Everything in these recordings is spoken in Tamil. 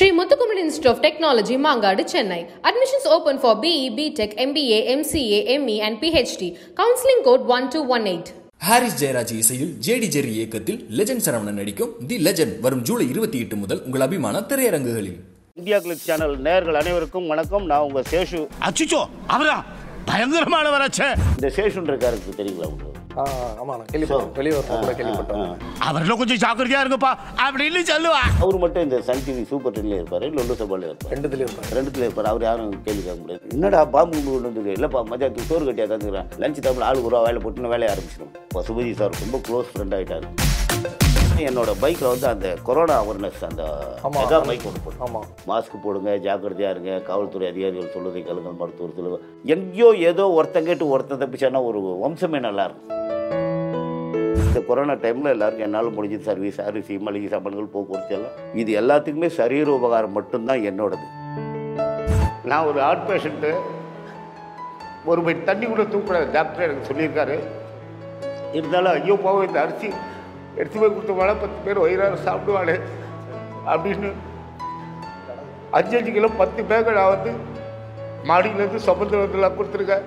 Sri Muthukumaran Institute of Technology, Mangadu, Chennai. Admissions open for BE, BTech, MBA, MCA, ME and PhD. Counseling code 1218. Harris Jayaraj இசையில் ஜேடி ஜெர்ரி இயக்கத்தில் லெஜண்ட் சரவணன் நடிக்கும் தி லெஜண்ட் வரும் ஜூலை இருபத்தி எட்டு முதல் உங்கள் அபிமான திரையரங்குகளில் இந்தியா கிளிக் சேனல் நேயர்கள் அனைவருக்கும் வணக்கம் நான் உங்க சேஷு அச்சுச்சோ அவரா பயங்கரமான வராச்சே இந்த சேஷுன்ற கேரக்டர் தெரியுங்களா உங்களுக்கு ஆ ஆமா நான் கேள்விப்பட்டேன் வெளியே வரப்போ கூட கேள்விப்பட்டேன் அவர்ல கொஞ்சம் ஜாக்கிரதையா இருங்கப்பா அப்படின்னு சொல்லுவா அவர் மட்டும் இந்த சன் டிவி சூப்பர் டென்ல இருப்பாரு லொல்லு சபால இருப்பாரு ரெண்டுத்துலயும் இருப்பாங்க ரெண்டுத்துல இருப்பாரு அவர் யாரும் கேள்வி கேட்க முடியாது என்னடா பாம்பு குண்டு கொண்டு வந்து இல்லப்பா மத்தியானத்துக்கு சோறு கட்டியா தந்துக்கிறேன் லஞ்ச் டைம்ல ஆளு ஒரு வேலை போட்டுன்னு வேலையை ஆரம்பிச்சிடும் பசுபதி சார் ரொம்ப க்ளோஸ் ஃப்ரெண்ட் ஆயிட்டாரு என்னோட பைக்கில் வந்து அந்த கொரோனா அவேர்னஸ் அந்த ஆமா. மெகா பைக் ஒன்று போட்டு ஆமா மாஸ்க் போடுங்க ஜாக்கிரதையா இருங்க காவல்துறை அதிகாரிகள் சொல்வதை கேளுங்கள் மருத்துவத்தில் எங்கேயோ ஏதோ ஒருத்தன் கேட்டு ஒருத்தன் தப்பிச்சானா ஒரு வம்சமே நல்லா இருக்கும் இந்த கொரோனா டைமில் எல்லாருக்கும் என்னால் முடிஞ்சது சர்வீஸ் அரிசி மளிகை சாமான்கள் போக்குவரத்து எல்லாம் இது எல்லாத்துக்குமே சரீர உபகாரம் மட்டும்தான் என்னோடது நான் ஒரு ஹார்ட் பேஷண்ட்டு ஒரு பை தண்ணி கூட தூக்கூடாது டாக்டர் எனக்கு சொல்லியிருக்காரு இருந்தாலும் ஐயோ போவோம் இந்த அரிசி எடுத்து போய் கொடுத்தவங்கள பத்து பேர் வயிறார சாப்பிடுவாளே அப்படின்னு அஞ்சு அஞ்சு கிலோ பத்து பேக்கை நான் வந்து மாடியிலேருந்து சுமந்து வந்துலாம் கொடுத்துருக்கேன்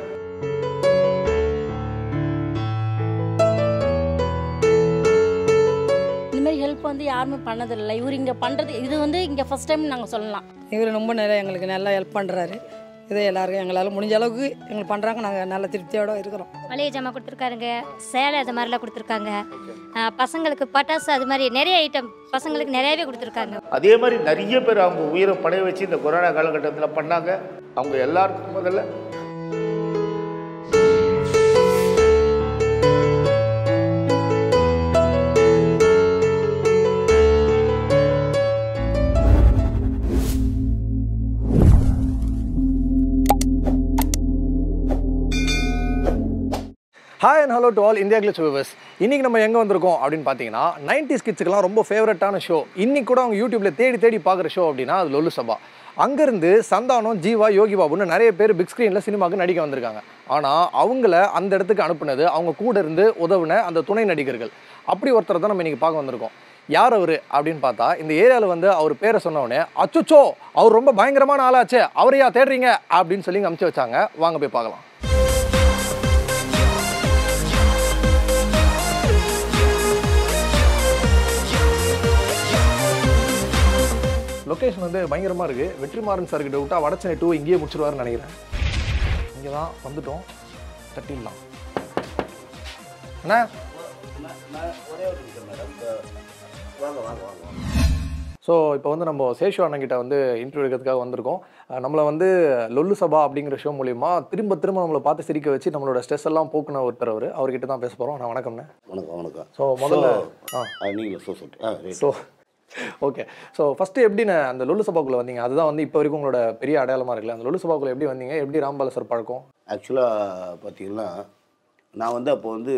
இந்த மாதிரி ஹெல்ப் வந்து யாருமே பண்ணதில்லை இவர் இங்கே பண்ணுறது இது வந்து இங்கே ஃபஸ்ட் டைம் நாங்கள் சொல்லலாம் இவர் ரொம்ப நிறைய எங்களுக்கு நல்லா ஹெல்ப் பண்ணுறாரு இதை எல்லாருக்கும் எங்களால் முடிஞ்ச அளவுக்கு எங்களுக்கு பண்ணுறாங்க நாங்கள் நல்ல திருப்தியோடு இருக்கிறோம் மளிகை ஜாமான் கொடுத்துருக்காருங்க சேலை அது மாதிரிலாம் கொடுத்துருக்காங்க ஆஹ் பசங்களுக்கு பட்டாசு அது மாதிரி நிறைய ஐட்டம் பசங்களுக்கு நிறையவே கொடுத்துருக்காங்க அதே மாதிரி நிறைய பேர் அவங்க உயிரை பணைய வச்சு இந்த கொரோனா காலகட்டத்தில் பண்ணாங்க அவங்க எல்லாருக்கும் முதல்ல hi and hello to all India Glitz viewers இன்னைக்கு நம்ம எங்கே வந்திருக்கோம் அப்படின்னு பார்த்தீங்கன்னா நைன்டி கிட்ஸுக்கெல்லாம் ரொம்ப ஃபேவரட்டான ஷோ இன்னைக்கு கூட அவங்க யூடியூப்ல தேடி தேடி பார்க்குற ஷோ அப்படின்னா அது லொல்லு சபா அங்கேருந்து சந்தானம் ஜீவா யோகி பாபுன்னு நிறைய பேர் பிக் ஸ்க்ரீனில் சினிமாவுக்கு நடிக்க வந்திருக்காங்க ஆனால் அவங்கள அந்த இடத்துக்கு அனுப்புனது அவங்க கூட இருந்து உதவுன அந்த துணை நடிகர்கள் அப்படி ஒருத்தரை தான் நம்ம இன்னைக்கு பார்க்க வந்திருக்கோம் யார் அவர் அப்படின்னு பார்த்தா இந்த ஏரியாவில் வந்து அவர் பேரை சொன்ன உடனே அச்சுச்சோ அவர் ரொம்ப பயங்கரமான ஆளாச்சே அவரையா தேடுறீங்க அப்படின்னு சொல்லி அமுச்சு வச்சாங்க வாங்க போய் பார்க்கலாம் லொக்கேஷன் வந்து பயங்கரமாக இருக்குது வெற்றிமாறன் சார் கிட்ட விட்டா வடச்சனை டூ இங்கேயே முடிச்சிருவாருன்னு நினைக்கிறேன் இங்கே தான் வந்துட்டோம் தட்டிடலாம் அண்ணா ஸோ இப்போ வந்து நம்ம சேஷு அண்ணன் கிட்ட வந்து இன்டர்வியூ எடுக்கிறதுக்காக வந்திருக்கோம் அஹ் நம்மளை வந்து லொல்லு சபா அப்படிங்கிற ஷோ மூலியமா திரும்ப திரும்ப நம்மளை பார்த்து சிரிக்க வச்சு நம்மளோட ஸ்ட்ரெஸ் எல்லாம் போக்குன ஒருத்தர் அவர் அவர்கிட்ட தான் பேச போகிறோம் நான் வணக்கம்ண்ணே வணக்கம் வணக்கம் ஸோ முதல்ல ஆ ஆ நீங்களே சோ சொல்லிட்டு ஆ right so okay so first எப்படிண்ணே அந்த லொல்லு சபாக்குள்ளே வந்தீங்க அதுதான் வந்து இப்போ வரைக்கும் உங்களோட பெரிய அடையாளமாக இருக்குல்ல அந்த லொல்லு சபாக்குள்ளே எப்படி வந்தீங்க எப்படி ராம்பால சார் பழக்கம் ஆக்சுவலாக பார்த்தீங்கன்னா நான் வந்து அப்போ வந்து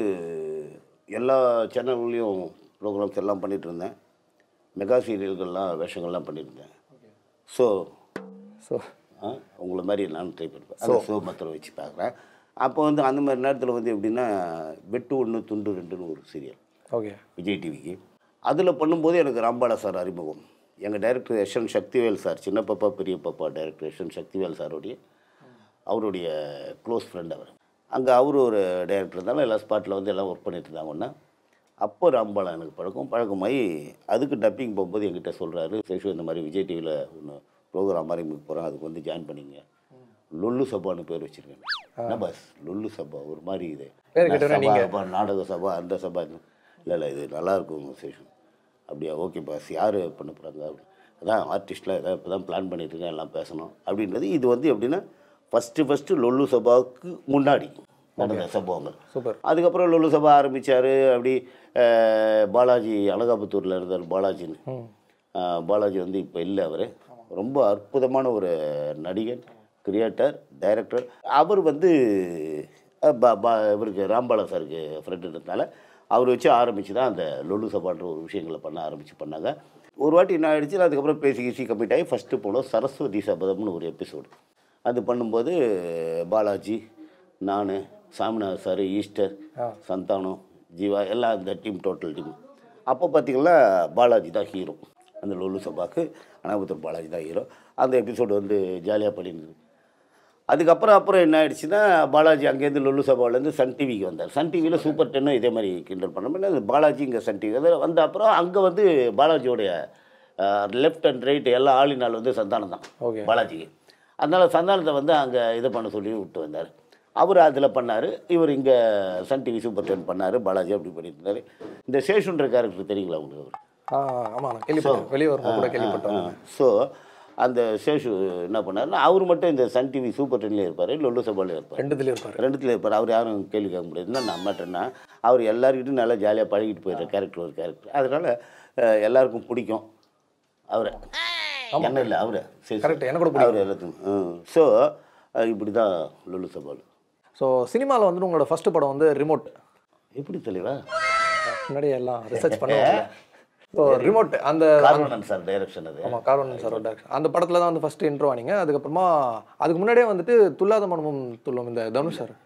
எல்லா சேனல்லையும் ப்ரோக்ராம்ஸ் எல்லாம் பண்ணிட்டு இருந்தேன் மெகா சீரியல்கள்லாம் வேஷங்கள்லாம் பண்ணிட்டு இருந்தேன் ஸோ ஸோ உங்களை மாதிரி நானும் ட்ரை பண்ணிப்பேன் அந்த ஷோ மாத்திரம் வச்சு பார்க்குறேன் அப்போ வந்து அந்த மாதிரி நேரத்தில் வந்து எப்படின்னா வெட்டு ஒன்று துண்டு ரெண்டுன்னு ஒரு சீரியல் ஓகே விஜய் டிவிக்கு அதில் பண்ணும்போது எனக்கு ராம்பாலா சார் அறிமுகம் எங்கள் director S N Sakthivel sir சின்ன பாப்பா பெரிய பாப்பா டைரக்டர் எஸ் என் சக்திவேல் சாருடைய அவருடைய க்ளோஸ் ஃப்ரெண்ட் அவர் அங்கே அவர் ஒரு டைரக்டர் இருந்தாலும் எல்லா ஸ்பாட்டில் வந்து எல்லாம் ஒர்க் பண்ணிட்டு இருந்தாங்க ஒன்றா அப்போ ராம்பாலா எனக்கு பழக்கம் பழக்கமாகி அதுக்கு டப்பிங் போகும்போது என்கிட்ட சொல்கிறாரு சேஷு இந்த மாதிரி விஜய் டிவியில் ஒன்று ப்ரோக்ராம் ஆரம்பிக்க போகிறேன் அதுக்கு வந்து ஜாயின் பண்ணிங்க லொல்லு சபான்னு பேர் வச்சுருக்கேன் என்ன பாஸ் லொல்லு சபா ஒரு மாதிரி இது பேர் கேட்டோன்னே சபா, நீங்க. அப்பா, நாடக சபா அந்த சபா இது. இல்லை இல்லை இது நல்லா இருக்கும் சேஷன் அப்படியா ஓகே பாஸ் யார் பண்ண போகிறாங்க அப்படி அதான் ஆர்டிஸ்ட்லாம் எதாவது இப்போ தான் பிளான் பண்ணிட்டு இருக்கேன் எல்லாம் பேசணும் அப்படின்றது இது வந்து எப்படின்னா ஃபஸ்ட்டு ஃபஸ்ட்டு லொல்லு சபாவுக்கு முன்னாடி நடந்த சம்பவங்கள் சூப்பர் அதுக்கப்புறம் லொல்லு சபா ஆரம்பித்தார் அப்படி அஹ், பாலாஜி அழகாபுத்தூரில் இருந்தார் பாலாஜின்னு அஹ், பாலாஜி வந்து இப்போ இல்லை அவர் ரொம்ப அற்புதமான ஒரு நடிகர் கிரியேட்டர் டைரக்டர் அவர் வந்து அஹ், பா- பா- இவருக்கு ராம்பாலா சாருக்கு ஃப்ரெண்டுன்றதுனால அவர் வச்சு ஆரம்பித்து தான் அந்த லொல்லு சபான்ற ஒரு விஷயங்களை பண்ண ஆரம்பித்து பண்ணாங்க ஒரு வாட்டி என்ன ஆயிடுச்சு அதுக்கப்புறம் பேசி கீசி கம்மிட் ஆகி ஃபஸ்ட்டு போனோம் சரஸ்வதி சபதம்னு ஒரு எபிசோடு அது பண்ணும்போது பாலாஜி நான் சாமிநாத சார் ஈஸ்டர் சந்தானம் ஜீவா எல்லாம் அந்த டீம் டோட்டல் டீம் அப்போ பார்த்தீங்கன்னா பாலாஜி தான் ஹீரோ அந்த லொல்லு சபாக்கு அனாபுத்தூர் பாலாஜி தான் ஹீரோ அந்த எபிசோடு வந்து ஜாலியாக பண்ணியிருந்தது அதுக்கப்புறம் அப்புறம் என்ன ஆயிடுச்சுன்னா பாலாஜி அங்கேருந்து லொல்லு சபாவிலேருந்து சன் டிவிக்கு வந்தார் சன் டிவியில் சூப்பர் டென்னும் இதே மாதிரி கிண்டல் பண்ண முடியல பாலாஜி இங்கே சன் டிவி அதில் வந்த அப்புறம் அங்கே வந்து பாலாஜியோடைய லெஃப்ட் அண்ட் ரைட் எல்லா ஆளினால் வந்து சந்தானம் தான் Okay. பாலாஜிக்கு அதனால் சந்தானத்தை வந்து அங்கே இது பண்ண சொல்லி விட்டு வந்தார் அவர் அதில் பண்ணார் இவர் இங்கே சன் டிவி சூப்பர் டென் பண்ணார் பாலாஜி அப்படி பண்ணிட்டு இருந்தார் இந்த சேஷுன்ற கேரக்டர் தெரியுங்களா உங்களுக்கு அவர் ஆ ஆமாம் நான் கேள்விப்பட்டேன் வெளியே வரும்போது கூட கேள்விப்பட்டேன் ஸோ அந்த சேஷு என்ன பண்ணாருன்னா அவர் மட்டும் இந்த சன் டிவி சூப்பர் டென்லேயே இருப்பார் லொல்லு சபாலையும் இருப்பார் ரெண்டுத்துலேயும் இருப்பார் ரெண்டுத்துல இருப்பார் அவர் யாரும் கேள்வி கேட்க முடியாது என்ன நம்மட்டேன்னா அவர் எல்லாருக்கிட்டும் நல்லா ஜாலியாக பழகிட்டு போயிடுற கேரக்டர் ஒரு கேரக்டர் அதனால் அஹ், எல்லாருக்கும் பிடிக்கும் அவரை என்ன இல்லை அவரை சரி Correct, எனக்கு கூட பிடிக்கும். அவர் எல்லாத்துக்கும் ஸோ இப்படி தான் லுலு சபால் ஸோ சினிமாவில் வந்துட்டு உங்களோட ஃபர்ஸ்ட் படம் வந்து ரிமோட் எப்படி தெளிவா முன்னாடியே எல்லாம் ரிசர்ச் பண்ணுவாங்க ஸோ ரிமோட் அந்த கார்வனன் சார் டைரக்ஷன் அது ஆமாம் கார்வன் சார் டேரக்ஷன் அந்த படத்தில் தான் வந்து ஃபஸ்ட்டு இன்ட்ரோ ஆனீங்க அதுக்கப்புறமா அதுக்கு முன்னாடியே வந்துட்டு துல்லாத மனமும் துள்ளும் இந்த தனுஷ் சார்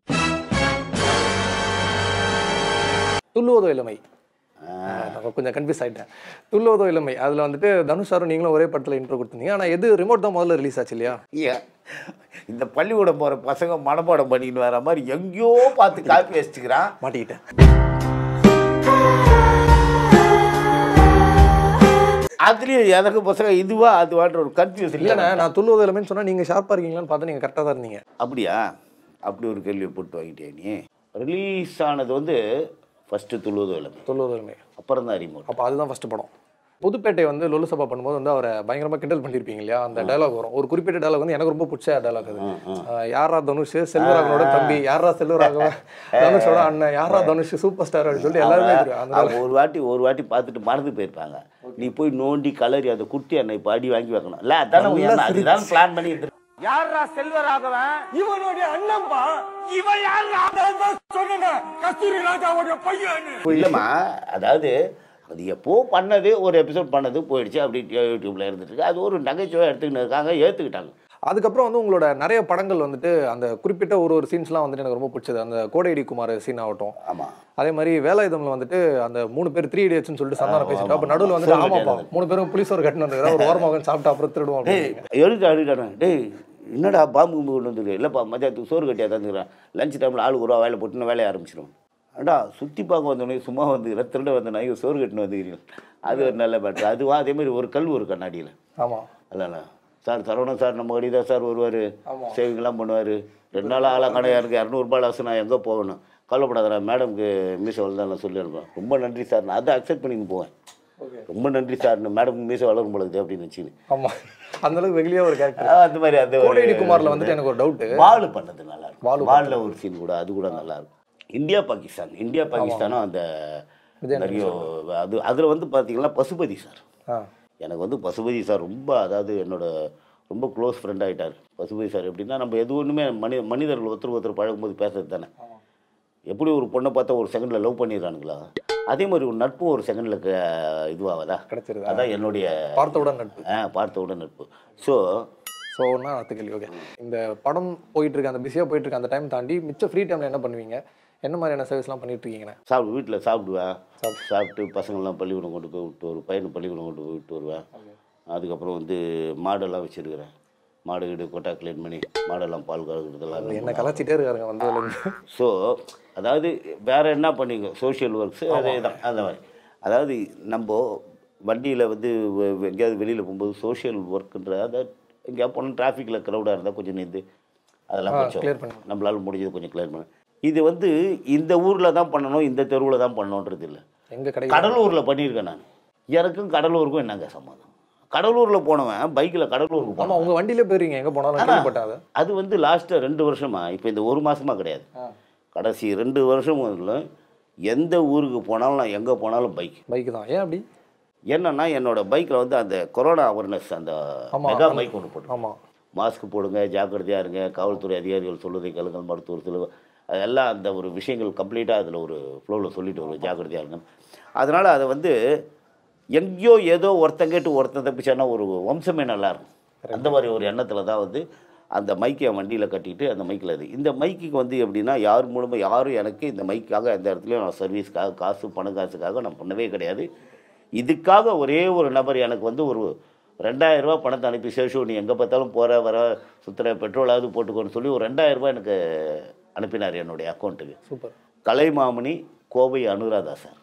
துள்ளுவதோ இளமை நான் கொஞ்சம் கன்ஃபியூஸ் ஆகிட்டேன் துள்ளுவதோ இளமை அதில் வந்துட்டு தனுஷ் சாரும் நீங்களும் ஒரே படத்தில் இன்ட்ரோ கொடுத்தீங்க ஆனால் எது ரிமோட் தான் முதல்ல ரிலீஸ் ஆச்சு இல்லையா ஐயா இந்த பள்ளிக்கூடம் போகிற பசங்க மனப்பாடம் பண்ணிக்கிட்டு வர மாதிரி எங்கேயோ பார்த்து காப்பி வச்சுக்கிறான் மாட்டிக்கிட்டேன் அதுலேயும் எனக்கு பசங்க இதுவா அதுவான்ற ஒரு கன்ஃபியூஸ் இல்லைண்ணே நான் துள்ளுவதோ இளமைன்னு சொன்னால் நீங்கள் ஷார்ப்பாக இருக்கீங்களான்னு பார்த்தா நீங்கள் கரெக்டாக தான் இருந்தீங்க அப்படியா அப்படி ஒரு கேள்வியை போட்டு வாங்கிட்டே நீ ரிலீஸ் ஆனது வந்து ஃபஸ்ட்டு துளுவதோ இல்லை துள்ளுவதோ இளமை அப்புறம் தான் ரிமோட் அப்போ அதுதான் ஃபஸ்ட்டு படம் புதுப்பேட்டை வந்து லொல்லு சபா பண்ணும்போது வந்து அவரை பயங்கரமாக கிண்டல் பண்ணியிருப்பீங்க இல்லையா அந்த டயலாக் வரும் ஒரு குறிப்பிட்ட டயலாக் வந்து எனக்கு ரொம்ப பிடிச்ச டயலாக் அது ஆஹ் யாரா தனுஷ் செல்வராகவனோட தம்பி யாரா செல்வராகவன் தனுஷோட அண்ணன் யாரா தனுஷ் சூப்பர் ஸ்டார் அப்படின்னு சொல்லிட்டு எல்லாருமே தெரியும் அந்த அவங்க ஒரு வாட்டி ஒரு வாட்டி பார்த்துட்டு மறந்து போயிருப்பாங்க நீ போய் நோண்டி கலரி அதை குட்டி அண்ணன் இப்போ அடி வாங்கி வைக்கணும் இல்லை அதானே உன் எண்ணம். அதுதான் பிளான் பண்ணி எடுத்துட்டு யாரா செல்வராகவன் இவனுடைய அண்ணன்பா இவன் யாரா சொன்ன கஸ்தூரி ராஜாவுடைய பையன் இல்லைம்மா அதாவது அது எப்போ பண்ணது ஒரு எபிசோட் பண்ணது போயிடுச்சு அப்படி யூடியூப்ல இருந்துட்டு இருக்கு அது ஒரு நகைச்சுவை எடுத்துக்கிட்டு இருக்காங்க ஏற்றுக்கிட்டாங்க அதுக்கப்புறம் வந்து உங்களோட நிறைய படங்கள் வந்துட்டு அந்த குறிப்பிட்ட ஒரு ஒரு சீன்ஸ்லாம் வந்துட்டு எனக்கு ரொம்ப பிடிச்சது அந்த கோடையடி குமார் சீன் ஆகட்டும் ஆமாம் அதே மாதிரி வேலாயுதம்ல வந்துட்டு அந்த மூணு பேர் த்ரீ இடியட்ஸ்னு சொல்லிட்டு சந்தானம் பேசிட்டு அப்போ நடுவில் வந்துட்டு சோறு ஆமாப்பா கட்டினது. மூணு பேரும் புளிசோறு கட்டினு வந்து ஒரு ஓரமாக உட்காந்து சாப்பிட்டு அப்புறம் திருடுவோம் டேய் அப்படின்னு எழுதி அழுதானே டேய் என்னடா பாம்பு கும்பு கொண்டு வந்துருக்கு இல்லைப்பா மதியத்துக்கு சோறு கட்டியா தந்துக்கிறேன் லஞ்ச் டைமில் ஆளுக்கு ஒரு ரூபா வேலை போட்டுன்னு வேலையை ஆரம்பிச்சிடும் ஏடா சுற்றி பார்க்க வந்தோடனே சும்மா வந்து திருட வந்த நாய் சோறு கட்டின்னு வந்துக்கிறீங்க அது ஒரு நல்ல மேட்ரு அதுவா அதே மாதிரி ஒரு கல் ஒரு கண்ணாடியில் ஆமாம் இல்லைண்ணா சார் சரவணன் சார் நம்ம கடி தான் சார் வருவார் சேவிங்லாம் பண்ணுவார் ரெண்டு நாள் ஆளாக கடையாக இருக்குது இரநூறுபா லாஸ் நான் எங்கே போகணும் கவலைப்படாதடா மேடம்க்கு மீசை வளர்ந்தா நான் சொல்லி அனுப்புவேன் ரொம்ப நன்றி சார் நான் அதை அக்செப்ட் பண்ணின்னு போவேன் ரொம்ப நன்றி சார் மேடம் மீசை வளரும் பொழுது அப்படின்னு வச்சுன்னு ஆமாம் அந்த அளவுக்கு வெகுலியாக ஒரு கேரக்டர் ஆ, அந்த மாதிரி அந்த ஒரு- கோடையடி குமார்ல வந்துட்டு எனக்கு ஒரு டவுட்டு பாலு பண்ணது நல்லா இருக்கும் பாலு பாலில் ஒரு சீன் கூட அது கூட நல்லா இருக்கும் இந்தியா பாகிஸ்தான் இந்தியா பாகிஸ்தானும் அந்த நிறைய அது அதில் வந்து பார்த்தீங்கன்னா பசுபதி சார் ஆ எனக்கு வந்து பசுபதி சார் ரொம்ப அதாவது என்னோட ரொம்ப க்ளோஸ் ஃப்ரெண்ட் ஆகிட்டார் பசுபதி சார் எப்படின்னா நம்ம எது ஒன்றுமே மனி மனிதர்கள் ஒருத்தர் ஒருத்தர் பழகும்போது பேசுறது தானே எப்படி ஒரு பொண்ணை பார்த்தா ஒரு செகண்டில் லவ் பண்ணிடுறானுங்களா அதே மாதிரி ஒரு நட்பும் ஒரு செகண்டில் இதுவாகாதா கிடைச்சிருதா? அதான் என்னுடைய பார்த்தவுடன் நட்பு ஆ பார்த்த நட்பு ஸோ ஸோ நான் அடுத்த கேள்வி ஓகே இந்த படம் போயிட்டு இருக்கு அந்த பிஸியாக போயிட்டு இருக்கு அந்த டைம் தாண்டி மிச்ச ஃப்ரீ டைமில் என்ன பண்ணுவீங்க என்ன மாதிரியான சர்வீஸ்லாம் பண்ணிட்டு இருக்கீங்கண்ணே சாப்பிடு வீட்டில் சாப்பிடுவேன் சாப்பிட்டு பசங்கள்லாம் பள்ளிக்கூடம் கொண்டு போய் விட்டு வருவேன் பையனை பள்ளிக்கூடம் கொண்டு போய் விட்டு வருவேன் அதுக்கப்புறம் வந்து மாடெல்லாம் வச்சுருக்கிறேன் மாடு வீடு கொட்டா க்ளீன் பண்ணி மாடெல்லாம் பால் கறக்குறதெல்லாம் என்ன கலாச்சிட்டே இருக்காருங்க வந்து ஸோ அதாவது வேற என்ன பண்ணிங்க சோஷியல் ஒர்க்ஸு அதே தான் அந்த மாதிரி அதாவது நம்ம வண்டியில் வந்து வெ- வெ- எங்கேயாவது வெளியில் போகும்போது சோஷியல் ஒர்க்குன்ற அதாவது எங்கேயாவது போனால் டிராஃபிக்கில் க்ரௌடாக இருந்தால் கொஞ்சம் நின்று அதெல்லாம் clear கொஞ்சம் பண்ணணும். நம்மளால முடிஞ்சது கொஞ்சம் கிளியர் பண்ண இது வந்து இந்த ஊரில் தான் பண்ணணும் இந்த தெருவில் தான் பண்ணணுன்றது இல்லை எங்க கடை கடலூரில் பண்ணியிருக்கேன் நான் எனக்கும் கடலூருக்கும் என்னங்க சம்மந்தம் கடலூரில் போனவன் பைக்கில் கடலூருக்கு ஆமா போனவன் உங்க வண்டியிலே போயிருங்க எங்க போனாலும் கேள்விப்பட்டேன் அதை அது வந்து லாஸ்ட்டு ரெண்டு வருஷமா இப்போ இந்த ஒரு மாசமா கிடையாது கடைசி ரெண்டு வருஷம் முதல்ல எந்த ஊருக்கு போனாலும் நான் எங்கே போனாலும் பைக் பைக் தான் ஏன் அப்படி என்னன்னா என்னோட பைக்கில் வந்து அந்த கொரோனா அவேர்னஸ் அந்த ஆமா, மெகா ஆமா. பைக் ஒன்று போட்டு ஆமா மாஸ்க் போடுங்க ஜாக்கிரதையாக இருங்க காவல்துறை அதிகாரிகள் சொல்வதை கேளுங்கள் மருத்துவர் சில அதெல்லாம் அந்த ஒரு விஷயங்கள் கம்ப்ளீட்டாக அதில் ஒரு ஃப்ளோவில் சொல்லிட்டு வருவோம் ஜாக்கிரதையாக இருங்க அதனால் அதை வந்து எங்கேயோ ஏதோ ஒருத்தன் கேட்டு ஒருத்தன் தப்பிச்சானா ஒரு வம்சமே நல்லா இருக்கும் அந்த மாதிரி ஒரு எண்ணத்தில் தான் வந்து அந்த மைக்கை என் வண்டியில் கட்டிட்டு அந்த மைக்கில் இது இந்த மைக்குக்கு வந்து எப்படின்னா யார் மூலமாக யாரும் எனக்கு இந்த மைக்காக எந்த இடத்துலையும் நான் சர்வீஸ்க்காக காசு பணம் காசுக்காக நான் பண்ணவே கிடையாது இதுக்காக ஒரே ஒரு நபர் எனக்கு வந்து ஒரு ரெண்டாயிரம் ரூபாய் பணத்தை அனுப்பி சேஷு நீ எங்கே பார்த்தாலும் போகிற வர சுற்றுற பெட்ரோலாவது போட்டுக்கோன்னு சொல்லி ஒரு ரெண்டாயிரம் ரூபாய் எனக்கு அனுப்பினார் என்னுடைய அக்கௌண்ட்டுக்கு super Kalaimamani Kovai Anuradha sir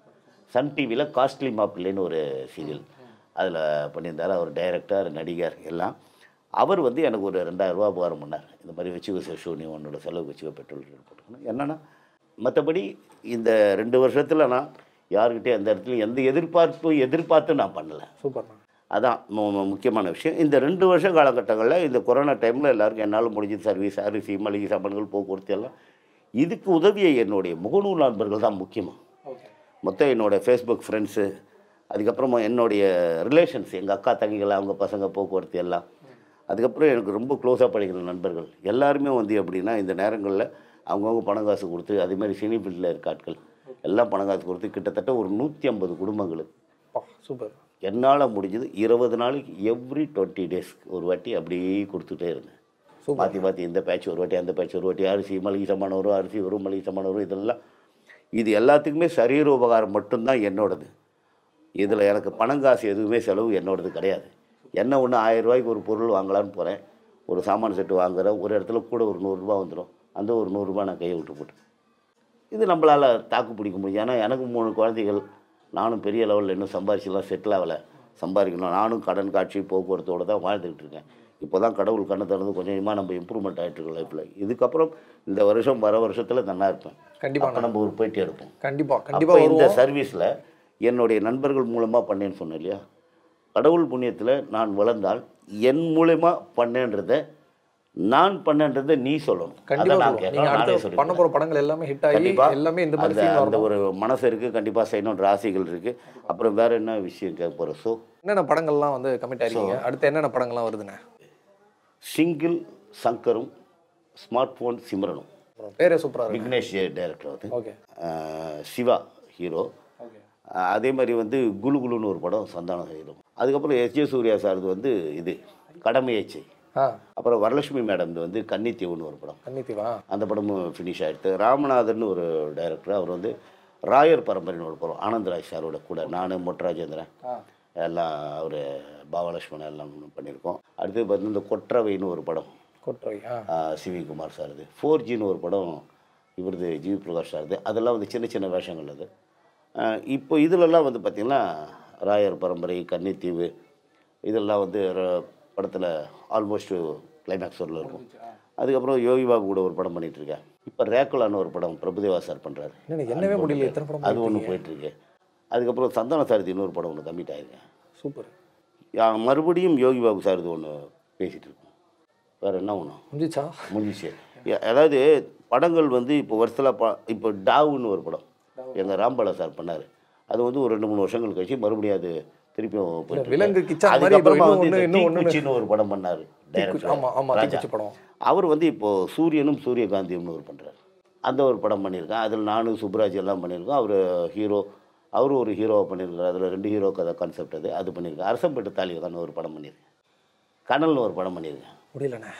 Sun டிவியில் காஸ்ட்லி மாப்பிள்ளைன்னு ஒரு சீரியல் அதில் பண்ணியிருந்தார் அவர் டைரக்டர் நடிகர் எல்லாம் அவர் வந்து எனக்கு ஒரு ரெண்டாயிரம் ரூபா உபகாரம் பண்ணார் இந்த மாதிரி வச்சுக்கோ சேஷு நீ உன்னோட செலவு வச்சுக்கோ பெட்ரோல் போட்டுக்கணும் என்னென்னா மற்றபடி இந்த ரெண்டு வருஷத்தில் நான் யாருக்கிட்டே எந்த இடத்துலையும் எந்த எதிர்பார்ப்பு எதிர்பார்த்து நான் பண்ணலை சூப்பர்ண்ணா அதான் மு- மு- முக்கியமான விஷயம் இந்த ரெண்டு வருஷ காலகட்டங்களில் இந்த கொரோனா டைமில் எல்லாருக்கும் என்னால் முடிஞ்சது சர்வீஸ் அரிசி மளிகை சாமான்கள் போக்குவரத்து எல்லாம் இதுக்கு உதவிய என்னுடைய முகநூல் நண்பர்கள் தான் முக்கியமாக மொத்தம் என்னோடய ஃபேஸ்புக் ஃப்ரெண்ட்ஸு அதுக்கப்புறமா என்னுடைய ரிலேஷன்ஸ் எங்கள் அக்கா தங்கிகள் அவங்க பசங்க போக்குவரத்து எல்லாம் அதுக்கப்புறம் எனக்கு ரொம்ப க்ளோஸாக படிக்கிற நண்பர்கள் எல்லாருமே வந்து எப்படின்னா இந்த நேரங்களில் அவங்கவுங்க பணம் காசு கொடுத்து அதேமாதிரி சினி ஃபீல்டில் இருக்க ஆட்கள் எல்லாம் பணம் காசு கொடுத்து கிட்டத்தட்ட ஒரு நூற்றி ஐம்பது குடும்பங்களுக்கு பா சூப்பர் என்னால் முடிஞ்சது இருபது நாளைக்கு எவ்ரி டுவெண்ட்டி டேஸ் ஒரு வாட்டி அப்படியே கொடுத்துட்டே இருந்தேன் மாற்றி மாற்றி இந்த பேட்ச் ஒரு வாட்டி அந்த பேட்ச் ஒரு வாட்டி அரிசி மளிகை சாமான் வரும் அரிசி வரும் மளிகை சாமான் வரும் இதெல்லாம் இது எல்லாத்துக்குமே சரீர உபகாரம் மட்டும்தான் என்னோடது இதில் எனக்கு பணம் காசு எதுவுமே செலவு என்னோடது கிடையாது என்ன ஒன்று ஆயிரம் ரூபாய்க்கு ஒரு பொருள் வாங்கலான்னு போகிறேன் ஒரு சாமான் செட்டு வாங்குறேன் ஒரு இடத்துல கூட ஒரு நூறுரூவா வந்துடும் அந்த ஒரு நூறுரூவா நான் கையை விட்டு போட்டேன் இது நம்மளால் தாக்கு பிடிக்க முடியும் ஏன்னா எனக்கு மூணு குழந்தைகள் நானும் பெரிய லெவலில் இன்னும் சம்பாரிச்சுலாம் செட்டில் ஆகலை சம்பாதிக்கணும் நானும் கடன் காட்சி போக்குவரத்தோடு தான் வாழ்ந்துக்கிட்டு இருக்கேன் இப்போ தான் கடவுள் கண்ணை திறந்து கொஞ்சம் கொஞ்சமாக நம்ம இம்ப்ரூவ்மெண்ட் ஆகிட்டு இருக்கோம் லைஃப்பில் இதுக்கப்புறம் இந்த வருஷம் வர வருஷத்தில் நல்லா இருப்பேன் கண்டிப்பா அப்போ நம்ம ஒரு பேட்டி எடுப்போம் கண்டிப்பா அப்போ கண்டிப்பா இந்த வருவோம் சர்வீஸில் என்னுடைய நண்பர்கள் மூலமாக பண்ணேன்னு சொன்னேன் இல்லையா கடவுள் புண்ணியத்தில் நான் வளர்ந்தால் என் மூலயமா பண்ணேன்றதை நான் பண்ணேன்றதை நீ சொல்லணும் கண்டிப்பா அதை நான் சொல்லுவோம். கேட்கணும், நீங்க நானே அடுத்து சொல்லிக்கிறேன். பண்ண போற படங்கள் எல்லாமே ஹிட் ஆகி கண்டிப்பா எல்லாமே இந்த மாதிரி அந்த ஃபீல் அந்த வரணும் ஒரு மனசு இருக்குது கண்டிப்பாக செய்யணுன்ற ஆசைகள் இருக்குது அப்புறம் வேறு என்ன விஷயம் கேட்க போகிறோம் ஸோ என்னென்ன படங்கள்லாம் வந்து கமிட் ஆயிருக்கீங்க அடுத்து என்னென்ன படங்கள்லாம் வருதுண்ணே சிங்கிள் சங்கரும் ஸ்மார்ட் ஃபோன் சிம்ரனும் அப்புறம் பேரே சூப்பரா இருக்கு விக்னேஷ் டைரக்டர் அது ஓகே அஹ் சிவா ஹீரோ அஹ் அதே மாதிரி வந்து குலு குலுன்னு ஒரு படம் சந்தானம் ஹீரோ அதுக்கப்புறம் எஸ் ஜே சூர்யா சார்து வந்து இது கடமையேச்சை ஆ அப்புறம் வரலட்சுமி மேடம் வந்து கன்னித்தீவுன்னு ஒரு படம் கன்னித்தீவா அந்த படமும் ஃபினிஷ் ஆகிடுது ராமநாதன் ஒரு டைரக்டர் அவர் வந்து ராயர் பரம்பரைன்னு ஒரு படம் ஆனந்தராஜ் சாரோட கூட நான் மொட்டராஜேந்திரன் எல்லாம் அவர் பாவலட்சுமணன் எல்லாம் பண்ணியிருக்கோம் அடுத்து பார்த்து இந்த கொற்றவைன்னு ஒரு படம் கொற்றவை ஆ ஆஹ் சிவி குமார் சார்து ஃபோர் ஜின்னு ஒரு படம் இவரது ஜிவி பிரகாஷ் சார்து அதெல்லாம் வந்து சின்ன சின்ன வேஷங்கள் அது ஆஹ் இப்போ இதிலெல்லாம் வந்து பார்த்திங்கன்னா ராயர் பரம்பரை கன்னித்தீவு இதெல்லாம் வந்து படத்தில் ஆல்மோஸ்ட் கிளைமேக்ஸ் வரல இருக்கும் அதுக்கப்புறம் யோகி பாபு கூட ஒரு படம் பண்ணிட்டு இருக்கேன் இப்போ ரேக்குலான்னு ஒரு படம் பிரபுதேவா சார் பண்ணுறாரு என்ன என்னவே முடியல எத்தனை படம் அது ஒன்று போயிட்டுருக்கு அதுக்கப்புறம் சந்தான சாரதி இன்னொரு படம் ஒன்று கம்மிட் ஆயிருக்கேன் சூப்பர் யா- மறுபடியும் யோகி பாபு சார் இது ஒன்று பேசிகிட்டு இருக்கோம் வேறு என்ன ஒன்று முடிஞ்சிச்சா முடிஞ்சிச்சு எ- அதாவது படங்கள் வந்து இப்போ வருஷத்தில் ப இப்போ டாவுன்னு ஒரு படம் எங்கள் ராம்பாலா சார் பண்ணார் அது வந்து ஒரு ரெண்டு மூணு வருஷங்கள் கழிச்சு மறுபடியும் அது திருப்பியும் போயிட்டு இருக்கு. விலங்கு கிச்சா மாதிரி இப்போ அதுக்கப்புறமா இன்னும் வந்து ஒண்ணு, இந்த இன்னும் ஒண்ணு. தீக்குச்சின்னு ஒரு படம் பண்ணார் ஆமா ஆமா தீக்குச்சி படம் அவர் வந்து இப்போ சூரியனும் சூரியகாந்தியும்னு ஒரு பண்ணுறாரு அந்த ஒரு படம் பண்ணியிருக்கேன் அதில் நானும் சுப்ராஜ் எல்லாம் பண்ணியிருக்கோம் அவர் ஹீரோ அவரும் ஒரு ஹீரோவை பண்ணியிருக்காரு அதில் ரெண்டு ஹீரோ கதை கான்செப்ட் அது அது பண்ணியிருக்கேன் அரசம்பேட்டு தாலிகான்னு ஒரு படம் பண்ணியிருக்கேன் கனல்னு ஒரு படம் பண்ணியிருக்கேன் முடியலண்ணே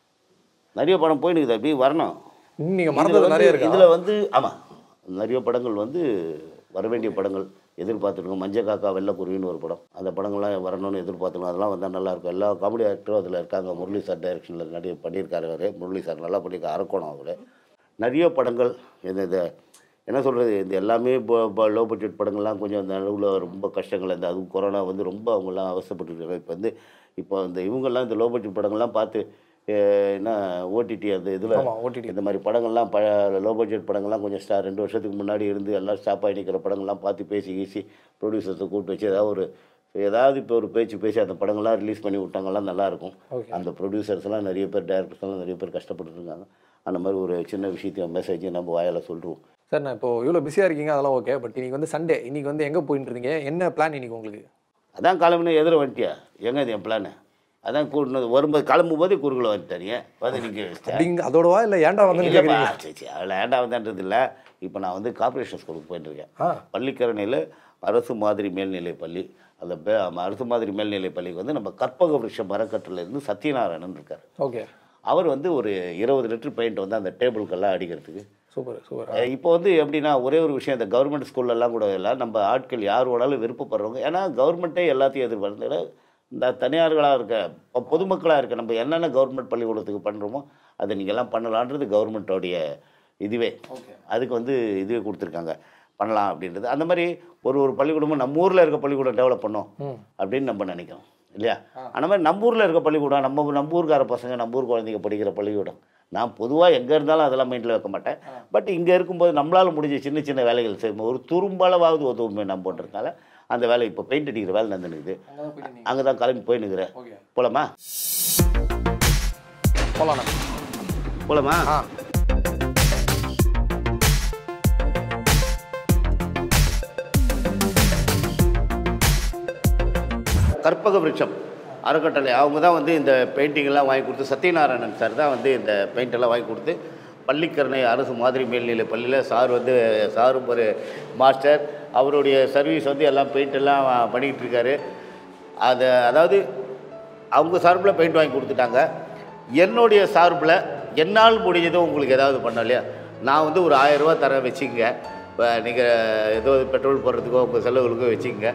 நிறைய படம் போயினுக்குது அப்படி வரணும் இன்னும் நீங்க மறந்தது நிறைய இருக்கு இதில் வந்து ஆமாம் நிறைய படங்கள் வந்து வர வேண்டிய படங்கள் எதிர்பார்த்துருக்கோம் மஞ்சள் காக்கா வெள்ளக்குருவின்னு ஒரு படம் அந்த படங்கள்லாம் வரணும்னு எதிர்பார்த்துருக்கோம் அதெல்லாம் வந்தால் நல்லாயிருக்கும் எல்லா காமெடி ஆக்டரும் அதில் இருக்காங்க முரளி சார் டைரக்ஷனில் நிறைய பண்ணியிருக்காரு அவர் முரளி சார் நல்லா பண்ணியிருக்காரு அரக்கோணம் அவர் நிறைய படங்கள் இந்த இந்த என்ன சொல்கிறது இந்த எல்லாமே லோ பட்ஜெட் படங்கள்லாம் கொஞ்சம் அந்த அளவில் ரொம்ப கஷ்டங்கள் இந்த அதுவும் கொரோனா வந்து ரொம்ப அவங்கெல்லாம் அவசரப்பட்டுருக்காங்க இப்போ வந்து இப்போ இந்த இவங்கெல்லாம் இந்த லோ பட்ஜெட் படங்கள்லாம் பார்த்து அஹ், என்ன ஓடிடி அந்த இதில் ஆமா ஓடிடி இந்த மாதிரி படங்கள்லாம் ப லோ பட்ஜெட் படங்கள்லாம் கொஞ்சம் ஸ்டார் ரெண்டு வருஷத்துக்கு முன்னாடி இருந்து எல்லாம் ஸ்டாப் ஆகி நிற்கிற படங்கள்லாம் பார்த்து பேசி ஈசி ப்ரொடியூசர்ஸை கூப்பிட்டு வச்சு ஏதாவது ஒரு ஏதாவது இப்போ ஒரு பேச்சு பேசி அந்த படங்கள்லாம் ரிலீஸ் பண்ணி விட்டாங்கலாம் நல்லாயிருக்கும் Okay. அந்த ப்ரொடியூசர்ஸ்லாம் நிறைய பேர் டேரக்டர்ஸ்லாம் நிறைய பேர் கஷ்டப்பட்டு இருக்காங்க அந்த மாதிரி ஒரு சின்ன விஷயத்தையும் மெசேஜ் நம்ம வாயால் சொல்லிடுவோம் சார் நான் இப்போ இவ்வளோ பிஸியாக இருக்கீங்க அதெல்லாம் ஓகே பட் இன்னைக்கு வந்து சண்டே இன்னைக்கு வந்து எங்கே போயிட்டு இருக்கீங்க என்ன பிளான் இன்னைக்கு உங்களுக்கு அதான் கிளம்புன எதிர வந்துட்டியா எங்க இது என் பிளானு அதான் கூட்டினது வரும்போது கிளம்பும் போதே குறுக்கில் வந்துட்டாரிங்க வந்து நீங்கள் அப்படிங்க அதோடவா இல்லை ஏன்டா வந்து இல்லைப்பா கேட்குறீங்க சரி சரி அதில் ஏண்டா வந்தன்றது இல்லை இப்போ நான் வந்து கார்ப்பரேஷன் ஸ்கூலுக்கு போயிட்டுருக்கேன் ஆ பள்ளிக்கரணையில் அரசு மாதிரி மேல்நிலைப் பள்ளி அந்த பே- அரசு மாதிரி மேல்நிலைப் பள்ளிக்கு வந்து நம்ம கற்பக விருஷம் மரக்கட்டில் இருந்து சத்யநாராயணன் இருக்கார் ஓகே அவர் வந்து ஒரு இருபது லிட்டர் பெயிண்ட் வந்து அந்த டேபிளுக்கெல்லாம் அடிக்கிறதுக்கு சூப்பர் சூப்பர் அஹ் இப்போ வந்து எப்படின்னா ஒரே ஒரு விஷயம் இந்த கவர்மெண்ட் ஸ்கூல்லலாம் கூட எல்லாம் நம்ம ஆட்கள் யார் வேணாலும் விருப்பப்படுறவங்க ஏன்னா கவர்மெண்ட்டே எல்லாத்தையும் எதிர்பார்த்து இந்த தனியார்களாக இருக்க பொ- பொதுமக்களாக இருக்க நம்ம என்னென்ன கவர்மெண்ட் பள்ளிக்கூடத்துக்கு பண்ணுறோமோ அதை நீங்கள்லாம் பண்ணலான்றது கவர்மெண்ட்டோடைய இதுவே அதுக்கு வந்து இதுவே கொடுத்துருக்காங்க பண்ணலாம் அப்படின்றது அந்த மாதிரி ஒரு ஒரு பள்ளிக்கூடமும் நம்ம ஊரில் இருக்க பள்ளிக்கூடம் டெவலப் பண்ணோம் அப்படின்னு நம்ம நினைக்கிறோம் இல்லையா அந்த மாதிரி நம்ம ஊரில் இருக்க பள்ளிக்கூடம் நம்ம நம்ம ஊர்க்கார பசங்க நம்ம ஊர் குழந்தைங்க படிக்கிற பள்ளிக்கூடம் நான் பொதுவாக எங்கே இருந்தாலும் அதெல்லாம் மைண்டில் வைக்க மாட்டேன் பட் இங்கே இருக்கும்போது நம்மளால் முடிஞ்ச சின்ன சின்ன வேலைகள் செய்யும் ஒரு துரும்பளவாவது உதவுமே நம்ம பண்ணுறதுனால அந்த வேலை இப்போ பெயிண்ட் அடிக்கிற வேலை நடந்துனுக்குது அங்கே தான் கிளம்பி போய் நிற்கிறேன் போலாமா போகலாம் போலாமா ஆ கற்பக விருட்சம் அறக்கட்டளை அவங்க தான் வந்து இந்த பெயிண்டிங்கெல்லாம் வாங்கி கொடுத்து சத்யநாராயணன் சார் தான் வந்து இந்த பெயிண்டெல்லாம் வாங்கி கொடுத்து பள்ளிக்கரணை அரசு மாதிரி மேல்நிலை பள்ளியில் சார் வந்து சாரும் ஒரு மாஸ்டர் அவருடைய சர்வீஸ் வந்து எல்லாம் பெயிண்ட் எல்லாம் பண்ணிக்கிட்டு இருக்காரு அதை அதாவது அவங்க சார்பில் பெயிண்ட் வாங்கி கொடுத்துட்டாங்க என்னுடைய சார்பில் என்னால் முடிஞ்சதோ உங்களுக்கு ஏதாவது பண்ண இல்லையா நான் வந்து ஒரு ஆயிரரூவா தரேன் வச்சுக்கங்க நீங்கள் ஏதோ பெட்ரோல் போடுறதுக்கோ உங்கள் செலவுகளுக்கோ வச்சுக்கங்க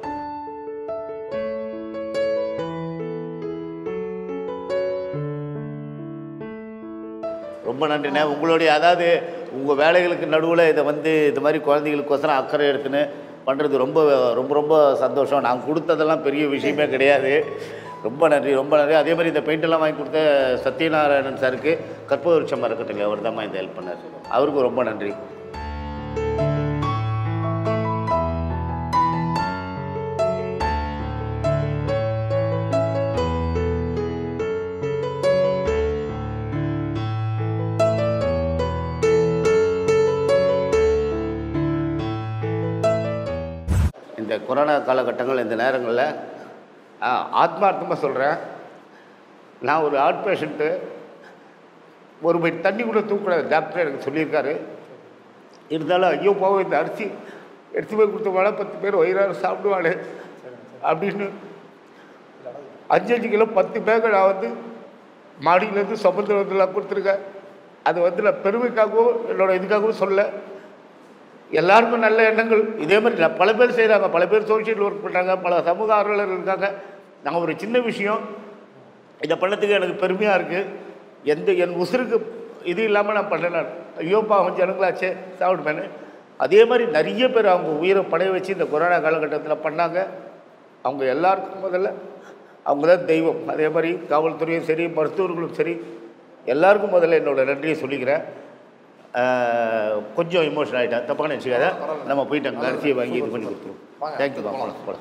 ரொம்ப நன்றிண்ணே உங்களுடைய அதாவது உங்கள் வேலைகளுக்கு நடுவில் இதை வந்து இந்த மாதிரி குழந்தைகளுக்கோசரம் அக்கறை எடுத்துன்னு பண்ணுறது ரொம்ப ரொம்ப ரொம்ப சந்தோஷம் நான் கொடுத்ததெல்லாம் பெரிய விஷயமே கிடையாது ரொம்ப நன்றி ரொம்ப நன்றி அதே மாதிரி இந்த பெயிண்டெல்லாம் வாங்கி கொடுத்த சத்யநாராயணன் சாருக்கு கற்பக விருட்சம் இருக்கட்டும் அவர் தான் இந்த ஹெல்ப் பண்ணார் அவருக்கும் ரொம்ப நன்றி இந்த கொரோனா காலகட்டங்கள் இந்த நேரங்களில் ஆத்மார்த்தமாக சொல்கிறேன் நான் ஒரு ஹார்ட் பேஷண்ட்டு ஒரு பை தண்ணி கூட தூக்கூடாது டாக்டர் எனக்கு சொல்லியிருக்காரு இருந்தாலும் ஐயோ போக இந்த அரிசி எடுத்து போய் கொடுத்தோம்னா பத்து பேர் வயிறார சாப்பிடுவானே அப்படின்னு அஞ்சு அஞ்சு கிலோ பத்து பேக்கை நான் வந்து மாடியிலேருந்து சமுத்திரத்தில் கொடுத்துருக்கேன் அது வந்து நான் பெருமைக்காகவும் என்னோட இதுக்காகவும் சொல்ல எல்லாருக்கும் நல்ல எண்ணங்கள் இதே மாதிரி நான் பல பேர் செய்கிறாங்க பல பேர் சோஷியல் ஒர்க் பண்ணுறாங்க பல சமூக ஆர்வலர் இருக்காங்க நான் ஒரு சின்ன விஷயம் இதை பண்ணதுக்கு எனக்கு பெருமையாக இருக்குது எந்த என் உசுருக்கு இது இல்லாமல் நான் பண்ணேன் நான் ஐயோ பாவம் ஜனங்களாச்சே சாப்பிடுமேனு அதே மாதிரி நிறைய பேர் அவங்க உயிரை படைய வச்சு இந்த கொரோனா காலகட்டத்தில் பண்ணாங்க அவங்க எல்லாருக்கும் முதல்ல அவங்க தான் தெய்வம் அதே மாதிரி காவல்துறையும் சரி மருத்துவர்களும் சரி எல்லாருக்கும் முதல்ல என்னோட நன்றியை சொல்லிக்கிறேன் ஆஹ், கொஞ்சம் இமோஷன் ஆகிட்டேன் தப்பாக நினச்சிக்காத நம்ம போயிட்டு அங்கே அரிசியை வாங்கி இது பண்ணி கொடுத்துருவோம் தேங்க்யூ போகலாம் போகலாம்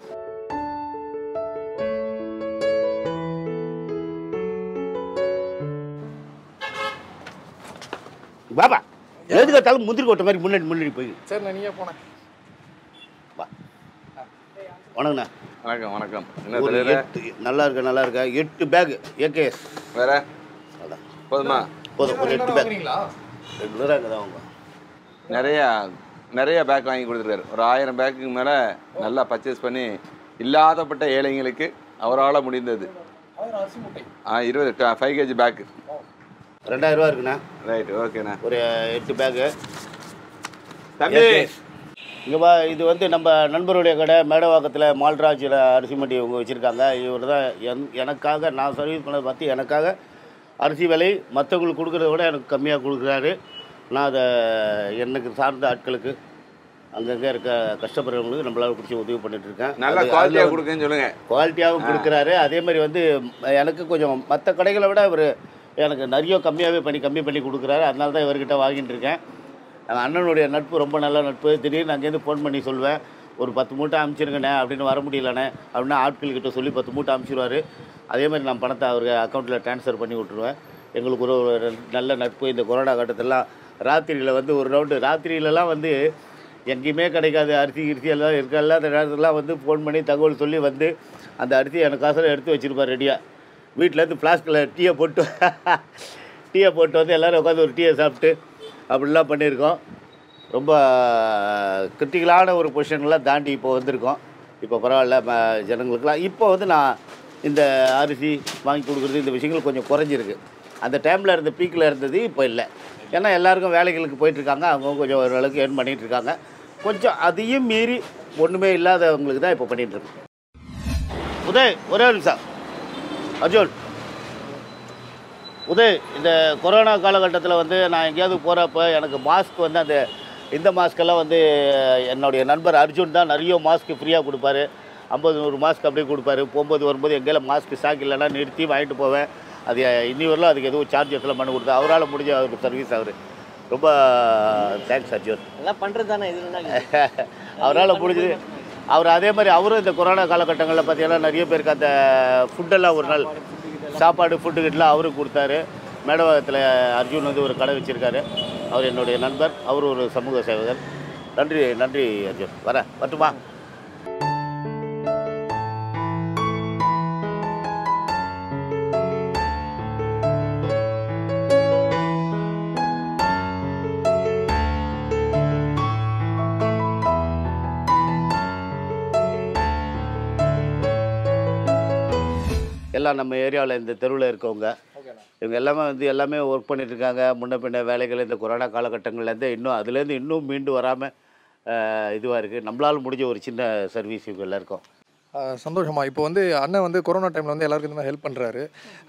பாபா எதுக்கு எடுத்தாலும் முந்திரி கொட்ட மாதிரி முன்னாடி முன்னாடி போய் சரி நான் நீயே போனேன் வா வணக்கண்ணா வணக்கம் வணக்கம் என்ன ஒரு தலைவரே எட்டு நல்லா இருக்கா நல்லா இருக்கா எட்டு பேக் ஏகேஎஸ் வேற போதுமா போதும் ஒரு எட்டு பேக் வாங்குறீங்களா ரெகுலராக அங்கே தான் வாங்க நிறைய நிறைய பேக் வாங்கி கொடுத்துருக்காரு ஒரு ஆயிரம் பேக்குக்கு மேலே நல்லா பர்ச்சேஸ் பண்ணி இல்லாதப்பட்ட ஏழைங்களுக்கு அவரால் முடிந்தது ஆயிரம் அரிசி முட்டை ஆ இருபது ஃபைவ் கேஜி பேக்கு ரெண்டாயிரம் ரூபா இருக்குண்ணா ரைட் ஓகேண்ணா ஒரு எட்டு பேக்கு தம்பி இங்கே வா இது வந்து நம்ம நண்பருடைய கடை மேடவாக்கத்தில் மால்ராஜில் அரிசி மண்டி இவங்க வச்சுருக்காங்க இவர் தான் என் எனக்காக நான் சர்வீஸ் பண்ணதை பார்த்து எனக்காக அரிசி விலை மற்றவங்களுக்கு கொடுக்குறத விட எனக்கு கம்மியாக கொடுக்குறாரு நான் அதை எனக்கு சார்ந்த ஆட்களுக்கு அங்கங்கே இருக்க கஷ்டப்படுறவங்களுக்கு நம்மளால் பிடிச்சி உதவி பண்ணிட்டு இருக்கேன் நல்லா அது- குவாலிட்டியாக அதுல கொடுக்குன்னு சொல்லுங்க குவாலிட்டியாகவும் கொடுக்குறாரு அதே மாதிரி வந்து எனக்கு கொஞ்சம் மற்ற கடைகளை விட இவர் எனக்கு நிறைய கம்மியாகவே பண்ணி கம்மி பண்ணி கொடுக்குறாரு அதனால தான் இவர்கிட்ட வாங்கிட்டு இருக்கேன் எங்கள் அண்ணனுடைய நட்பு ரொம்ப நல்ல நட்பு திடீர்னு அங்கேருந்து ஃபோன் பண்ணி சொல்வேன் ஒரு பத்து மூட்டை அனுப்பிச்சிருங்கண்ணே அப்படின்னு வர முடியலண்ணே அப்படின்னா ஆட்கள்கிட்ட சொல்லி பத்து மூட்டை அனுப்பிச்சிடுவார் அதே மாதிரி நான் பணத்தை அவருக்கு அக்கௌண்ட்டில் ட்ரான்ஸ்ஃபர் பண்ணி விட்ருவேன் எங்களுக்கு ஒரு ஒரு நல்ல நட்பு இந்த கொரோனா காலத்திலலாம் ராத்திரியில் வந்து ஒரு ரவுண்டு ராத்திரியிலலாம் வந்து எங்கேயுமே கிடைக்காது அரிசி கிரிசி எல்லாம் இருக்க இல்லாத நேரத்துலலாம் வந்து ஃபோன் பண்ணி தகவல் சொல்லி வந்து அந்த அரிசி எனக்கு காசில் எடுத்து வச்சுருப்பார் ரெடியாக வீட்டிலேருந்து ஃப்ளாஸ்கில் டீயை போட்டு டீயை போட்டு வந்து எல்லோரும் உட்காந்து ஒரு டீயை சாப்பிட்டு அப்படிலாம் பண்ணியிருக்கோம் ரொம்ப கிரிட்டிக்கலான ஒரு பொசிஷன்லாம் தாண்டி இப்போ வந்திருக்கோம் இப்போ பரவாயில்ல ம- ஜனங்களுக்கெல்லாம் இப்போ வந்து நான் இந்த அரிசி வாங்கி கொடுக்குறது இந்த விஷயங்கள் கொஞ்சம் குறைஞ்சிருக்கு அந்த டைமில் இருந்த பீக்கில் இருந்தது இப்போ இல்லை ஏன்னா எல்லாருக்கும் வேலைகளுக்கு போயிட்டுருக்காங்க அவங்க கொஞ்சம் ஓரளவுக்கு ஏர்ன் பண்ணிகிட்டு இருக்காங்க கொஞ்சம் அதையும் மீறி ஒன்றுமே இல்லாதவங்களுக்கு தான் இப்போ பண்ணிகிட்ருக்கோம் உதய் ஒரே ஒரு நிமிஷம் அர்ஜுன் உதய் இந்த கொரோனா காலகட்டத்தில் வந்து நான் எங்கேயாவது போகிறப்ப எனக்கு மாஸ்க் வந்து அந்த இந்த மாஸ்க்கெல்லாம் வந்து என்னுடைய நண்பர் அர்ஜுன் தான் நிறைய மாஸ்க் ஃப்ரீயாக கொடுப்பாரு ஐம்பது நூறு மாஸ்க் அப்படியே கொடுப்பாரு போகும்போது வரும்போது எங்கேயாலும் மாஸ்க் ஸ்டாக் இல்லைன்னா நிறுத்தி வாங்கிட்டு போவேன் அது இன்னி வரலாம் அதுக்கு எதுவும் சார்ஜஸ்லாம் பண்ணி கொடுத்தா அவரால் முடிஞ்ச ஒரு சர்வீஸ் அவர் ரொம்ப தேங்க்ஸ் அர்ஜுன் எல்லாம் பண்ணுறது தானே இது அவரால் முடிஞ்சது அவர் அதே மாதிரி அவரும் இந்த கொரோனா காலகட்டங்களில் பார்த்தீங்கன்னா நிறைய பேருக்கு அந்த ஃபுட்டெல்லாம் ஒரு நாள் சாப்பாடு ஃபுட்டு கிட்டலாம் அவரும் கொடுத்தாரு மேடவாகத்தில் அர்ஜுன் வந்து ஒரு கடை வச்சுருக்காரு அவர் என்னுடைய நண்பர் அவர் ஒரு சமூக சேவகர் நன்றி நன்றி அர்ஜுன் வரேன் வரட்டுமா எல்லாம் நம்ம ஏரியாவில் இந்த தெருவில் இருக்கவங்க இவங்க எல்லாமே வந்து எல்லாமே ஒர்க் பண்ணிட்டு இருக்காங்க முன்ன பின்ன வேலைகள் இந்த கொரோனா காலகட்டங்கள்லேருந்து இன்னும் அதுலேருந்து இன்னும் மீண்டு வராமல் இதுவாக இருக்குது நம்மளால் முடிஞ்ச ஒரு சின்ன சர்வீஸ் இவங்க எல்லாருக்கும் ஆஹ் சந்தோஷமா இப்போ வந்து அண்ணன் வந்து கொரோனா டைமில் வந்து எல்லாருக்கும் இந்த மாதிரி ஹெல்ப் பண்ணுறாரு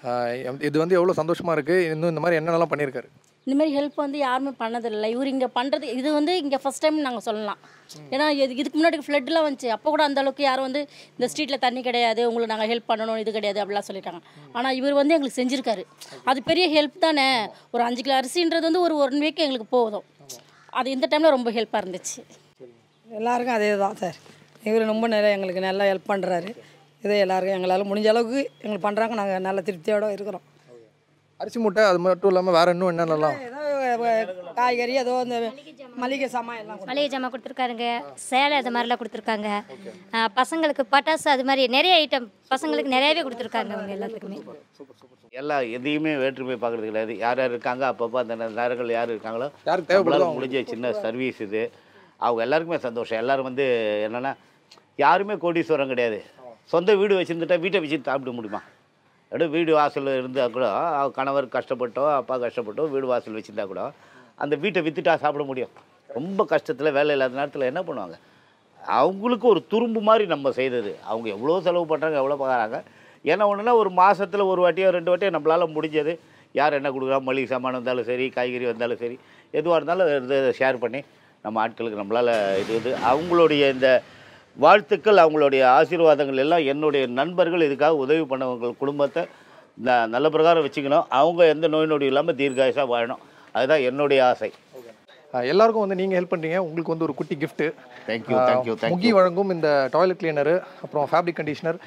இது வந்து எவ்வளோ சந்தோஷமா இருக்குது இன்னும் இந்த மாதிரி என்னென்னலாம் பண்ணியிருக்காரு இந்த மாதிரி ஹெல்ப் வந்து யாருமே பண்ணதில்லை இவர் இங்கே பண்ணுறது இது வந்து இங்கே ஃபஸ்ட் டைம் நாங்கள் சொல்லலாம் ஏன்னா இது இதுக்கு முன்னாடி ஃப்ளட்லாம் வந்துச்சு அப்போ கூட அந்த அளவுக்கு யாரும் வந்து இந்த ஸ்ட்ரீட்டில் தண்ணி கிடையாது உங்களுக்கு நாங்கள் ஹெல்ப் பண்ணணும் இது கிடையாது அப்படிலாம் சொல்லிட்டாங்க ஆனால் இவர் வந்து எங்களுக்கு செஞ்சுருக்காரு அது பெரிய ஹெல்ப் தானே ஒரு அஞ்சு கிலோ அரிசின்றது வந்து ஒரு ஒன் வீக் எங்களுக்கு போதும் அது இந்த டைமில் ரொம்ப ஹெல்ப்பாக இருந்துச்சு எல்லாருக்கும் அதே தான் சார் இவர் ரொம்ப நிறைய எங்களுக்கு நல்லா ஹெல்ப் பண்ணுறாரு இதே எல்லாருக்கும் எங்களால் முடிஞ்ச அளவுக்கு எங்களுக்கு பண்ணுறாங்க நாங்கள் நல்ல திருப்தியோடு இருக்கிறோம் அரிசி மூட்டை அது மட்டும் இல்லாமல் வேற இன்னும் என்னென்னலாம் ஏதோ அஹ், காய்கறி ஏதோ இந்த மளிகை சாமான் எல்லாம் கொடுத்தாங்க. மளிகை ஜாமான் கொடுத்துருக்காருங்க சேலை அது மாதிரிலாம் கொடுத்துருக்காங்க ஆ, பசங்களுக்கு பட்டாசு அது மாதிரி நிறைய ஐட்டம் பசங்களுக்கு நிறையவே கொடுத்துருக்காங்க அவங்க எல்லாத்துக்குமே எல்லாம் எதையுமே வேற்றுமை பார்க்குறது கிடையாது யார் யார் இருக்காங்க அப்பப்போ அந்த நே- நேரங்கள் யார் இருக்காங்களோ யாருக்கு தேவைப்படுதோ நம்மளால அவங்க முடிஞ்ச சின்ன சர்வீஸ் இது அவங்க எல்லாருக்குமே சந்தோஷம் எல்லாரும் வந்து என்னென்னா யாருமே கோடீஸ்வரம் கிடையாது சொந்த வீடு வச்சுருந்துட்டா வீட்டை வச்சு சாப்பிட முடியுமா அப்படியே வீடு வாசல் இருந்தால் கூட அவ கணவர் கஷ்டப்பட்டோ அப்பா கஷ்டப்பட்டோ வீடு வாசல் வச்சுருந்தா கூட அந்த வீட்டை விற்றுட்டா சாப்பிட முடியும் ரொம்ப கஷ்டத்தில் வேலை இல்லாத நேரத்தில் என்ன பண்ணுவாங்க அவங்களுக்கு ஒரு துரும்பு மாதிரி நம்ம செய்தது அவங்க எவ்வளோ செலவு பண்ணுறாங்க எவ்வளோ பார்க்குறாங்க ஏன்னா ஒன்றுனா ஒரு மாதத்தில் ஒரு வாட்டியோ ரெண்டு வாட்டியோ நம்மளால் முடிஞ்சது யார் என்ன கொடுக்குறா மளிகை சாமான் வந்தாலும் சரி காய்கறி வந்தாலும் சரி எதுவாக இருந்தாலும் இதை ஷேர் பண்ணி நம்ம ஆட்களுக்கு நம்மளால் இது இது அவங்களுடைய இந்த வாழ்த்துக்கள் அவங்களுடைய ஆசீர்வாதங்கள் எல்லாம் என்னுடைய நண்பர்கள் இதுக்காக உதவி பண்ணவங்க குடும்பத்தை ந- நல்ல பிரகாரம் வச்சுக்கணும் அவங்க எந்த நோய் நொடி இல்லாமல் தீர்காயசாக வாழணும் அதுதான் என்னுடைய ஆசை ஆஹ் எல்லாருக்கும் வந்து நீங்கள் ஹெல்ப் பண்ணுறீங்க உங்களுக்கு வந்து ஒரு குட்டி gift thank you thank you Mugi thank you வழங்கும் இந்த டாய்லெட் கிளீனரு அப்புறம் ஃபேப்ரிக் கண்டிஷனர்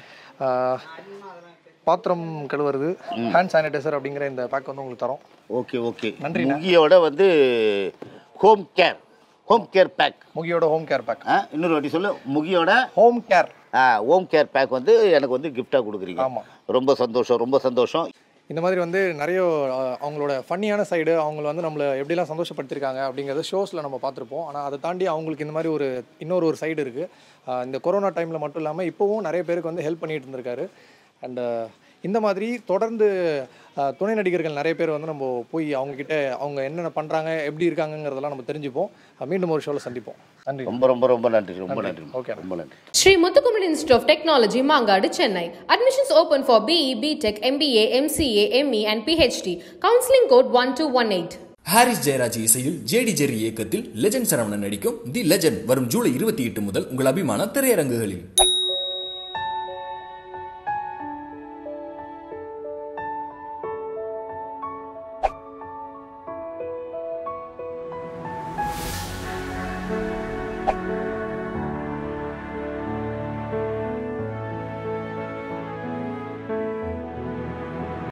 பாத்திரம் கழுவுறது ஹேண்ட் சானிடைசர் அப்படிங்கிற இந்த பேக் வந்து உங்களுக்கு தரோம் ஓகே ஓகே நன்றி முகியோட வந்து home care home care pack முகியோட ஹோம் கேர் பேக் இன்னொரு வாட்டி சொல்லு முகியோட home care home care pack வந்து எனக்கு வந்து கிஃப்டாக கொடுக்குறீங்க ஆமாம் ரொம்ப சந்தோஷம் ரொம்ப சந்தோஷம் இந்த மாதிரி வந்து நிறைய ஆஹ், அவங்களோட ஃபன்னியான சைடு அவங்கள வந்து நம்மளை எப்படிலாம் சந்தோஷப்படுத்திருக்காங்க அப்படிங்கிறத ஷோஸில் நம்ம பார்த்துருப்போம் ஆனால் அதை தாண்டி அவங்களுக்கு இந்த மாதிரி ஒரு இன்னொரு ஒரு சைடு இருக்குது இந்த கொரோனா டைமில் மட்டும் இல்லாமல் இப்போவும் நிறைய பேருக்கு வந்து ஹெல்ப் பண்ணிட்டு இருந்திருக்காரு அண்டு இந்த மாதிரி தொடர்ந்து ஆஹ், துணை நடிகர்கள் நிறைய பேர் வந்து நம்ம போய் அவங்கக்கிட்ட அவங்க என்னென்ன பண்ணுறாங்க எப்படி இருக்காங்கங்கிறதெல்லாம் நம்ம தெரிஞ்சுப்போம் ஆஹ், மீண்டும் ஒரு ஷோவில் சந்திப்போம் நன்றி ரொம்ப ரொம்ப ரொம்ப நன்றி ரொம்ப நன்றி ஓகே ரொம்ப நன்றி Sri Muthukumal Institute of Technology, Mangadu, Chennai. Admissions open for BE, BTech, MBA, MCA, ME and PhD. Counseling code 1218. Harris Jayaraj இசையில் ஜேடி ஜெர்ரி இயக்கத்தில் லெஜண்ட் சரவணன் நடிக்கும் தி லெஜண்ட் வரும் ஜூலை இருபத்தி எட்டு முதல் உங்கள் அபிமான திரையரங்குகளில்